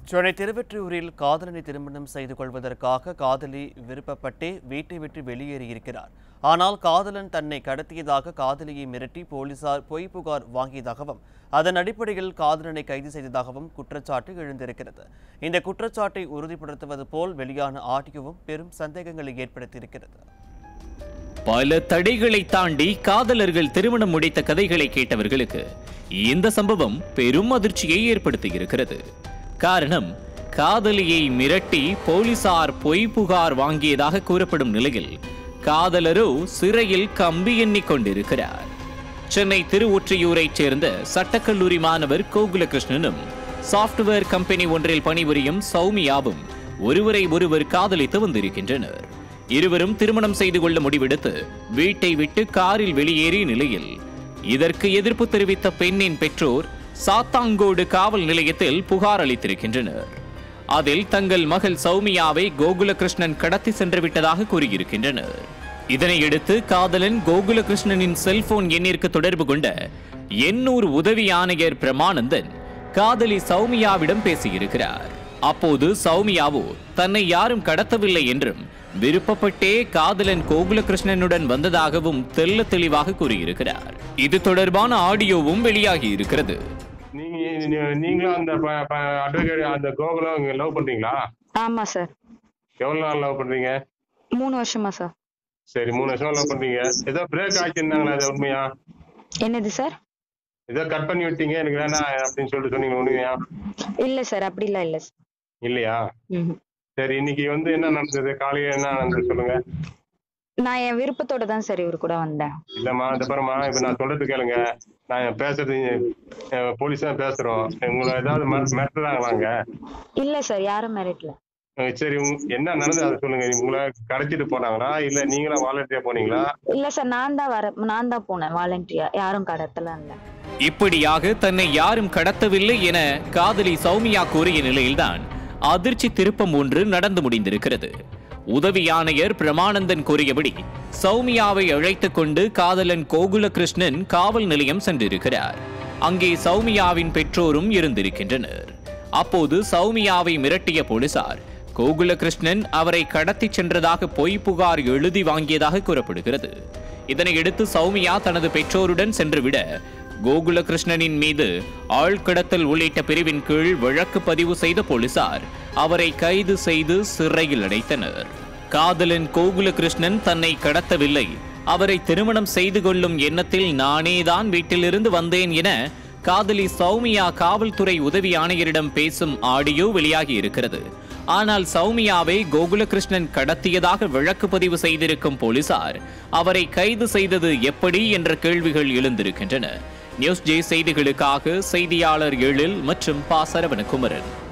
சென்னை திருவெற்றியூரில் காதலனை திருமணம் செய்து கொள்வதற்காக காதலி விருப்பப்பட்டே வீட்டை விட்டு வெளியேறியிருக்கிறார் ஆனால் காதலன் தன்னை கடத்தியதாக காதலியை மிரட்டி போலீசார் பொய் புகார் வாங்கியதாகவும் அதன் அடிப்படையில் காதலனை கைது செய்ததாகவும் குற்றச்சாட்டு எழுந்திருக்கிறது இந்த குற்றச்சாட்டை உறுதிப்படுத்துவது போல் வெளியான ஆடியோவும் பெரும் சந்தேகங்களை ஏற்படுத்தியிருக்கிறது பல தடைகளை தாண்டி காதலர்கள் திருமணம் முடித்த கதைகளை கேட்டவர்களுக்கு இந்த சம்பவம் பெரும் அதிர்ச்சியை ஏற்படுத்தியிருக்கிறது காரணம் காதலியை மிரட்டி போலீசார் பொய் புகார் வாங்கியதாக கூறப்படும் நிலையில் காதலரோ சிறையில் கம்பி எண்ணிக் கொண்டிருக்கிறார் சென்னை திருவொற்றியூரைச் சேர்ந்த சட்டக்கல்லூரி மாணவர் கோகுலகிருஷ்ணனும் சாஃப்ட்வேர் கம்பெனி ஒன்றில் பணிபுரியும் சௌமியாவும் ஒருவரை ஒருவர் காதலித்து வந்திருக்கின்றனர் இருவரும் திருமணம் செய்து கொள்ள முடிவெடுத்து வீட்டை விட்டு காரில் வெளியேறிய நிலையில் இதற்கு எதிர்ப்பு தெரிவித்த பெண்ணின் பெற்றோர் சாத்தாங்கோடு காவல் நிலையத்தில் புகார் அளித்திருக்கின்றனர் அதில் தங்கள் மகள் சௌமியாவை கோகுலகிருஷ்ணன் கடத்தி சென்று விட்டதாக கூறியிருக்கின்றனர் இதனையடுத்து காதலன் கோகுலகிருஷ்ணனின் செல்போன் எண்ணிற்கு தொடர்பு கொண்ட எண்ணூர் உதவி ஆணையர் பிரமானந்தன் காதலி சௌமியாவிடம் பேசியிருக்கிறார் அப்போது சௌமியாவோ தன்னை யாரும் கடத்தவில்லை என்றும் விருப்பப்பட்டே காதலன் கோகுலகிருஷ்ணனுடன் வந்ததாகவும் தெள்ள தெளிவாக கூறியிருக்கிறார் இது தொடர்பான ஆடியோவும் வெளியாகி இருக்கிறது நீங்க நீ- நீங்களும் அந்த அட்வொகேட் அந்த கோகுலம் லவ் பண்றீங்களா ஆமா சார் எவ்வளவு நாள் லவ் பண்றீங்க மூணு வருஷமா சார் சரி மூணு வருஷம் லவ் பண்றீங்க ஏதோ பிரேக் ஆச்சுன்னாங்களா அது உண்மையா என்னது சார் ஏதோ கட் பண்ணி விட்டீங்க எனக்கு வேணாம் அப்படின்னு சொல்லிட்டு சொன்னீங்க உண்மையா இல்ல சார் அப்படிலாம் இல்ல சார் இல்லையா ம்ஹும். சரி இன்னைக்கு வந்து என்ன நடந்தது காலையில என்ன நடந்தது சொல்லுங்க நான் என் விருப்பத்தோட தான் சார் இவர் கூட வந்தேன் இல்லம்மா இந்த பாரும்மா இப்ப நான் சொல்றது கேளுங்க நான் பேசுறது அஹ், போலீஸ் தான் பேசுறோம் உங்களை ஏதாவது மிரட்டுறாங்களாங்க இல்ல சார் யாரும் மிரட்டல அஹ், சரி உங்க- என்ன நடந்தது அதை சொல்லுங்க உங்களை கடத்திட்டு போனாங்களா இல்ல நீங்களா வாலண்டியா போனீங்களா இல்ல சார் நான் தான் வர நான் தான் போனேன் வாலண்டியா யாரும் கடத்தலாம் இல்ல இப்படியாக தன்னை யாரும் கடத்தவில்லை என காதலி சௌமியா கூறிய நிலையில்தான் அதிர்ச்சி திருப்பம் ஒன்று நடந்து முடிந்திருக்கிறது உதவி ஆணையர் பிரமானந்தன் கூறியபடி சௌமியாவை அழைத்துக் கொண்டு காதலன் கோகுலகிருஷ்ணன் காவல் நிலையம் சென்றிருக்கிறார் அங்கே சௌமியாவின் பெற்றோரும் இருந்திருக்கின்றனர் அப்போது சௌமியாவை மிரட்டிய போலீசார் கோகுலகிருஷ்ணன் அவரை கடத்திச் சென்றதாக பொய் புகார் எழுதி வாங்கியதாக கூறப்படுகிறது இதனையடுத்து சௌமியா தனது பெற்றோருடன் சென்றுவிட கோகுலகிருஷ்ணனின் மீது ஆழ்கடத்தல் உள்ளிட்ட பிரிவின் கீழ் வழக்கு பதிவு செய்த போலீசார் அவரை கைது செய்து சிறையில் அடைத்தனர் காதலன் கோகுலகிருஷ்ணன் தன்னை கடத்தவில்லை அவரை திருமணம் செய்து கொள்ளும் எண்ணத்தில் நானேதான் வீட்டிலிருந்து வந்தேன் என காதலி சௌமியா காவல்துறை உதவி ஆணையரிடம் பேசும் ஆடியோ வெளியாகி இருக்கிறது ஆனால் சௌமியாவை கோகுலகிருஷ்ணன் கடத்தியதாக வழக்கு பதிவு செய்திருக்கும் போலீசார் அவரை கைது செய்தது எப்படி என்ற கேள்விகள் எழுந்திருக்கின்றன நியூஸ் ஜே செய்திகளுக்காக செய்தியாளர் எழில் மற்றும் பா சரவணகுமரன்